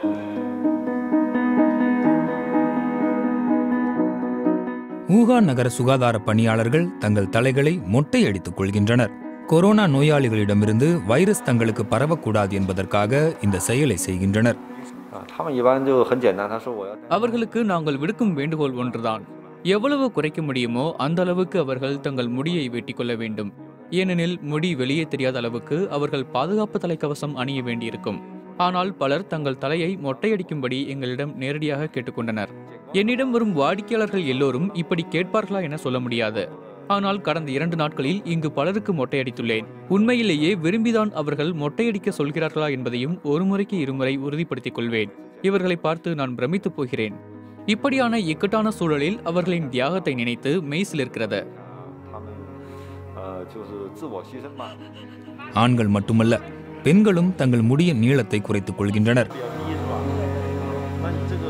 Wuhan நகர சுகாதார பணியாளர்கள் தங்கள் தலைகளை மொட்டையடித்துக் கொள்கின்றனர் கொரோனா நோயாளிகளிடமிருந்து வைரஸ் தங்களுக்கு பரவக்கூடாது என்பதற்காக இந்த செயலை செய்கின்றனர் 啊，他们一般就很简单，他说我要戴 அவர்களுக்கு நாங்கள் விடுக்கும் வேண்டுகோள் ஒன்றுதான் எவ்வளவு குறைக்க முடியுமோ அந்த அளவுக்கு அவர்கள் தங்கள் முடியை வெட்டிக் கொள்ள வேண்டும் ஏனெனில் முடி வெளியே தெரியாத அளவுக்கு அவர்கள் பாதுகாப்பு தலைக்கவசம் அணிய வேண்டியிருக்கும் ஆனால் பலர் தங்கள் தலையை மொட்டையடிக்கும்படி எங்களிடம் நேரடியாக கேட்டுக்கொண்டனர் என்னிடம் வரும் வாடிக்கையாளர்கள் எல்லோரும் இப்படி கேட்பார்களா என சொல்ல முடியாது ஆனால் கடந்த இரண்டு நாட்களில் இங்கு பலருக்கு மொட்டையடித்துள்ளேன் உண்மையிலேயே விரும்பிதான் அவர்கள் மொட்டையடிக்க சொல்கிறார்களா என்பதையும் ஒரு முறைக்கு இருமுறை உறுதிப்படுத்திக் கொள்வேன் இவர்களை பார்த்து நான் பிரமித்துப் போகிறேன் இப்படியான இக்கட்டான சூழலில் அவர்களின் தியாகத்தை நினைத்து மெய்சிலிருக்கிறது 他们呃就是自我牺牲嘛， ஆண்கள் மட்டுமல்ல பெண்களும் தங்கள் முடியின் நீளத்தை குறைத்துக் கொள்கின்றனர் 比较低是吧？那你这个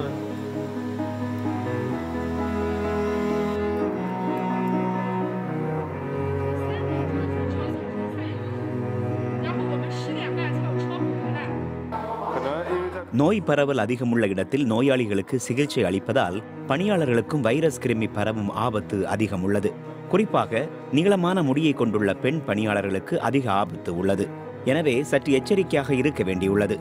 然后我们十点半才有车回来。 可能因为在 நோய் பரவல் அதிகமுள்ள இடத்தில் நோயாளிகளுக்கு சிகிச்சை அளிப்பதால் பணியாளர்களுக்கும் வைரஸ் கிருமி பரவும் ஆபத்து அதிகம் உள்ளது குறிப்பாக நீளமான முடியை கொண்டுள்ள பெண் பணியாளர்களுக்கு அதிக ஆபத்து உள்ளது எனவே சற்று எச்சரிக்கையாக இருக்க வேண்டியுள்ளது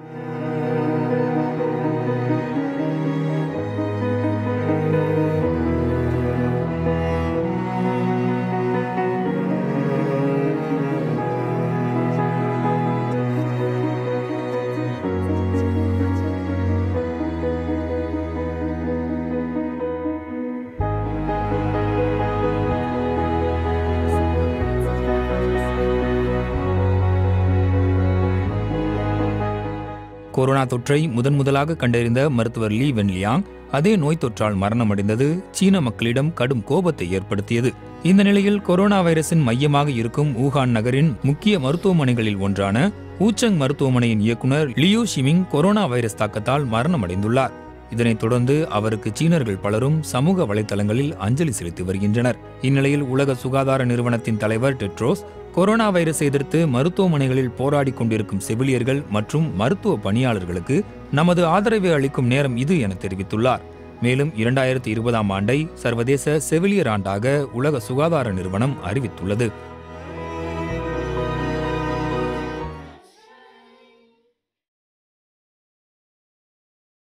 கொரோனா தொற்றை முதன் முதலாக கண்டறிந்த மருத்துவர் லீ வென்லியாங் அதே நோய் தொற்றால் மரணமடைந்தது சீன மக்களிடம் கடும் கோபத்தை ஏற்படுத்தியது இந்த நிலையில் கொரோனா வைரஸின் மையமாக இருக்கும் ஊகான் நகரின் முக்கிய மருத்துவமனைகளில் ஒன்றான ஊச்சங் மருத்துவமனையின் இயக்குனர் லியூ ஷிமிங் கொரோனா வைரஸ் தாக்கத்தால் மரணமடைந்துள்ளார் இதனைத் தொடர்ந்து அவருக்கு சீனர்கள் பலரும் சமூக வலைதளங்களில் அஞ்சலி செலுத்தி வருகின்றனர் இந்நிலையில் உலக சுகாதார நிறுவனத்தின் தலைவர் டெட்ரோஸ் கொரோனா வைரஸை எதிர்த்து மருத்துவமனைகளில் போராடிக் கொண்டிருக்கும் செவிலியர்கள் மற்றும் மருத்துவ பணியாளர்களுக்கு நமது ஆதரவை அளிக்கும் நேரம் இது என தெரிவித்துள்ளார் மேலும் இரண்டாயிரத்தி இருபதாம் ஆண்டை சர்வதேச செவிலியர் ஆண்டாக உலக சுகாதார நிறுவனம் அறிவித்துள்ளது